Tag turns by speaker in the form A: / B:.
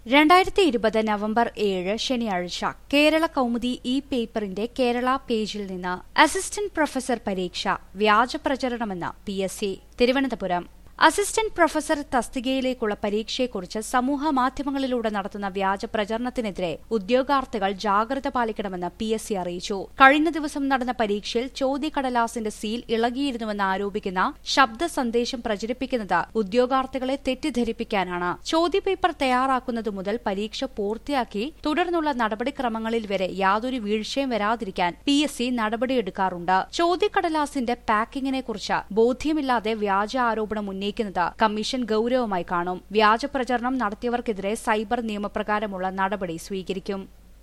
A: രണ്ടായിരത്തി ഇരുപത് നവംബർ ഏഴ് ശനിയാഴ്ച കേരള കൗമുദി ഇ പേപ്പറിന്റെ കേരള പേജിൽ നിന്ന് അസിസ്റ്റന്റ് പ്രൊഫസർ പരീക്ഷ വ്യാജ പ്രചരണമെന്ന് P S C Thiruvananthapuram assistant professor തസ്തികയിലേക്കുള്ള പരീക്ഷയെക്കുറിച്ച് സമൂഹ മാധ്യമങ്ങളിലൂടെ നടത്തുന്ന വ്യാജ പ്രചരണത്തിനെതിരെ ഉദ്യോഗാർത്ഥികൾ ജാഗ്രത പാലിക്കണമെന്ന് പി എസ് സി അറിയിച്ചു കഴിഞ്ഞ ദിവസം നടന്ന പരീക്ഷയിൽ ചോദ്യക്കടലാസിന്റെ സീൽ ഇളകിയിരുന്നുവെന്ന് ആരോപിക്കുന്ന ശബ്ദ സന്ദേശം പ്രചരിപ്പിക്കുന്നത് ഉദ്യോഗാർത്ഥികളെ തെറ്റിദ്ധരിപ്പിക്കാനാണ് ചോദ്യപേപ്പർ തയ്യാറാക്കുന്നതു മുതൽ പരീക്ഷ പൂർത്തിയാക്കി തുടർന്നുള്ള നടപടിക്രമങ്ങളിൽ വരെ യാതൊരു വീഴ്ചയും വരാതിരിക്കാൻ പി എസ് സി നടപടിയെടുക്കാറുണ്ട് ചോദ്യക്കടലാസിന്റെ പാക്കിങ്ങിനെക്കുറിച്ച് ബോധ്യമില്ലാതെ വ്യാജ ആരോപണം ഉന്നയിക്കുന്നത് കമ്മീഷൻ ഗൌരവമായി കാണും വ്യാജ പ്രചരണം നടത്തിയവർക്കെതിരെ സൈബർ നിയമപ്രകാരമുള്ള നടപടി സ്വീകരിക്കും